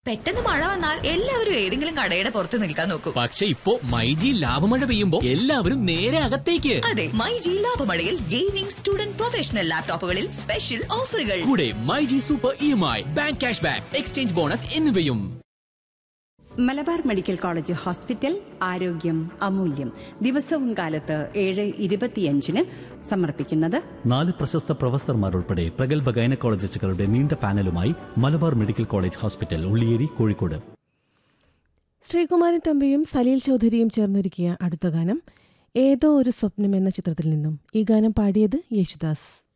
പെട്ടെന്ന് മഴ വന്നാൽ എല്ലാവരും ഏതെങ്കിലും കടയുടെ പുറത്ത് നിൽക്കാൻ നോക്കും പക്ഷെ ഇപ്പോ മൈജി ലാഭമഴ പെയ്യുമ്പോ എല്ലാവരും നേരെ അകത്തേക്ക് അതെ മൈ ജി ലാഭമഴയിൽ ഗെയിമിംഗ് സ്റ്റുഡന്റ് പ്രൊഫഷണൽ ലാപ്ടോപ്പുകളിൽ സ്പെഷ്യൽ ഓഫറുകൾ കൂടെ my G super E M I bank cash back exchange bonus എന്നിവയും മലബാർ മെഡിക്കൽ കോളേജ് ഹോസ്പിറ്റൽ ആരോഗ്യം അമൂല്യം ദിവസവും കാലത്ത് ഏഴ് ഇരുപത്തിയഞ്ചിന് സമർപ്പിക്കുന്നത് നാല് പ്രശസ്ത പ്രൊഫസർമാരുൾപ്പെടെ പ്രഗത്ഭ ഗൈനക്കോളജിസ്റ്റുകളുടെ നീണ്ട പാനലുമായി Malabar medical college hospital Ulliyeri Kozhikode Sreekumaran തമ്പിയും സലീൽ ചൗധരിയും ചേർന്നൊരുക്കിയ അടുത്ത ഗാനം ഏതോ ഒരു സ്വപ്നം എന്ന ചിത്രത്തിൽ നിന്നും ഈ ഗാനം പാടിയത് യേശുദാസ്